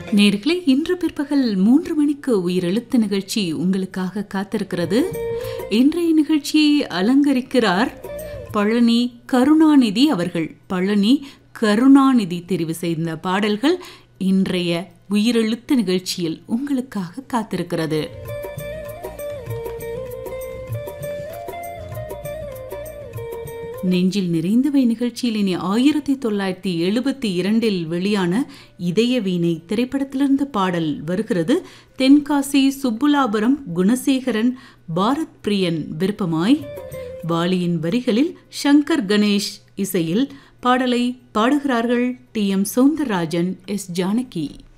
நேர்களே இன்று பிற்பகல் மூன்று மணிக்கு உயிரெழுத்து நிகழ்ச்சி உங்களுக்காக காத்திருக்கிறது இன்றைய நிகழ்ச்சியை அலங்கரிக்கிறார் பழனி கருணாநிதி அவர்கள் பழனி கருணாநிதி தெரிவு செய்த பாடல்கள் இன்றைய உயிரெழுத்து நிகழ்ச்சியில் உங்களுக்காக காத்திருக்கிறது நெஞ்சில் நிறைந்தவை நிகழ்ச்சியில் இனி ஆயிரத்தி தொள்ளாயிரத்தி எழுபத்தி இரண்டில் வெளியான இதய வீணை திரைப்படத்திலிருந்து பாடல் வருகிறது தென்காசி சுப்புலாபுரம் குணசேகரன் பாரத் பிரியன் விருப்பமாய் வாலியின் வரிகளில் சங்கர் கணேஷ் இசையில் பாடலை பாடுகிறார்கள் T M Soundararajan S Janaki